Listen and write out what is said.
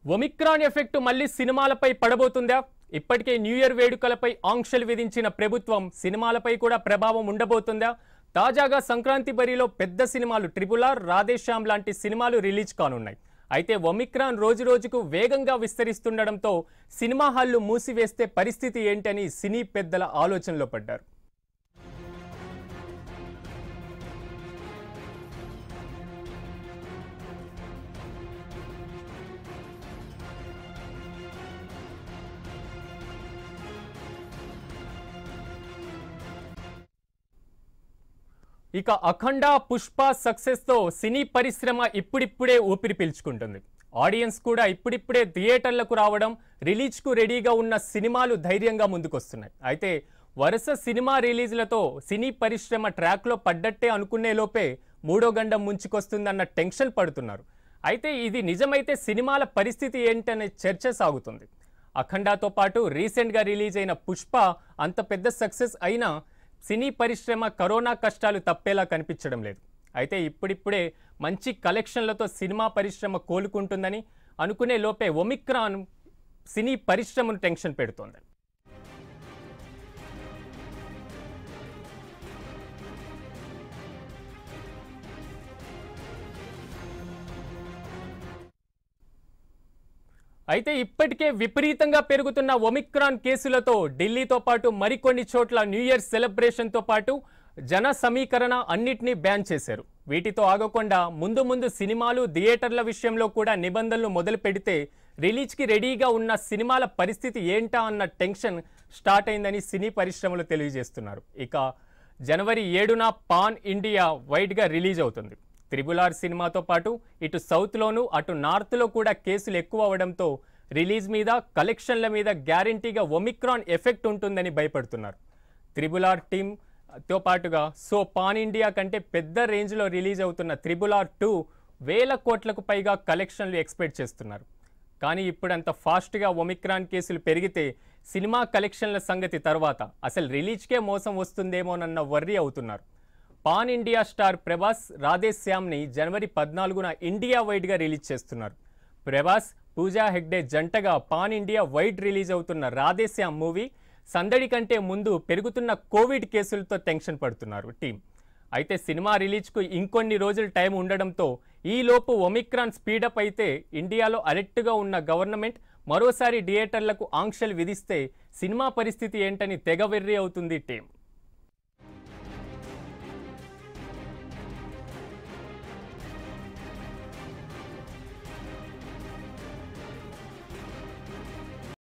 Omicron effect మళ్ళీ సినిమాలపై పడబోతుందా ఇప్పటికే new year వేడుకలపై ఆంక్షలు విధించిన ప్రభుత్వం సినిమాలపై కూడా ప్రభావం ఉండబోతుందా తాజాగా సంక్రాంతి బరిలో పెద్ద సినిమాలు ట్రిపుల్ ఆర్ రాధేశ్యామ్ లాంటి సినిమాలు రిలీజ్ కానున్నాయి అయితే ఒమిక్రాన్ రోజు రోజుకు వేగంగా విస్తరిస్తుండడంతో సినిమా హాళ్లు మూసివేస్తే పరిస్థితి ఏంటని సినీ పెద్దల ఆలోచనలో పడ్డారు ఇక అఖండ పుష్ప సక్సెస్తో సినీ పరిశ్రమ ఇప్పుడిప్పుడే ఊపిరి పీల్చుకుంటుంది ఆడియన్స్ కూడా ఇప్పుడిప్పుడే థియేటర్లకు రావడం రిలీజ్కు రెడీగా ఉన్న సినిమాలు ధైర్యంగా ముందుకొస్తున్నాయి అయితే వరుస సినిమా రిలీజ్లతో సినీ పరిశ్రమ ట్రాక్లో పడ్డట్టే అనుకునే లోపే మూడో గండం ముంచుకొస్తుందన్న టెన్షన్ పడుతున్నారు అయితే ఇది నిజమైతే సినిమాల పరిస్థితి ఏంటనే చర్చ సాగుతుంది అఖండాతో పాటు రీసెంట్గా రిలీజ్ అయిన పుష్ప అంత పెద్ద సక్సెస్ అయినా సినీ పరిశ్రమ కరోనా కష్టాలు తప్పేలా కనిపించడం లేదు అయితే ఇప్పుడిప్పుడే మంచి కలెక్షన్లతో సినిమా పరిశ్రమ కోలుకుంటుందని అనుకునే లోపే ఒమిక్రాన్ సినీ పరిశ్రమను టెన్షన్ పెడుతోంది అయితే ఇప్పటికే విపరీతంగా పెరుగుతున్న ఒమిక్రాన్ కేసులతో ఢిల్లీతో పాటు మరికొన్ని చోట్ల న్యూ ఇయర్ సెలబ్రేషన్తో పాటు జన సమీకరణ అన్నిటినీ బ్యాన్ చేశారు వీటితో ఆగకుండా ముందు ముందు సినిమాలు థియేటర్ల విషయంలో కూడా నిబంధనలు మొదలు పెడితే రిలీజ్కి రెడీగా ఉన్న సినిమాల పరిస్థితి ఏంటా అన్న టెన్షన్ స్టార్ట్ అయిందని సినీ పరిశ్రమలు తెలియజేస్తున్నారు ఇక జనవరి ఏడున పాన్ ఇండియా వైడ్గా రిలీజ్ అవుతుంది త్రిబుల్ ఆర్ సినిమాతో పాటు ఇటు సౌత్లోనూ అటు నార్త్లో కూడా కేసులు ఎక్కువ అవడంతో రిలీజ్ మీద కలెక్షన్ల మీద గ్యారంటీగా ఒమిక్రాన్ ఎఫెక్ట్ ఉంటుందని భయపడుతున్నారు త్రిబుల్ ఆర్ టీమ్ తో పాటుగా సో పాన్ ఇండియా కంటే పెద్ద రేంజ్లో రిలీజ్ అవుతున్న త్రిబుల్ ఆర్ టూ వేల కోట్లకు పైగా కలెక్షన్లు ఎక్స్పెక్ట్ చేస్తున్నారు కానీ ఇప్పుడు అంత ఫాస్ట్గా ఒమిక్రాన్ కేసులు పెరిగితే సినిమా కలెక్షన్ల సంగతి తర్వాత అసలు రిలీజ్కే మోసం వస్తుందేమోనన్న వర్రీ అవుతున్నారు పాన్ ఇండియా స్టార్ ప్రభాస్ రాధేశ్యామ్ని జనవరి పద్నాలుగున ఇండియా వైడ్గా రిలీజ్ చేస్తున్నారు ప్రభాస్ పూజా హెగ్డే జంటగా పాన్ ఇండియా వైడ్ రిలీజ్ అవుతున్న రాధేశ్యామ్ మూవీ సందడి కంటే ముందు పెరుగుతున్న కోవిడ్ కేసులతో టెన్షన్ పడుతున్నారు టీం అయితే సినిమా రిలీజ్కు ఇంకొన్ని రోజులు టైం ఉండడంతో ఈలోపు ఒమిక్రాన్ స్పీడప్ అయితే ఇండియాలో అలర్ట్గా ఉన్న గవర్నమెంట్ మరోసారి థియేటర్లకు ఆంక్షలు విధిస్తే సినిమా పరిస్థితి ఏంటని తెగ వెర్రి అవుతుంది టీం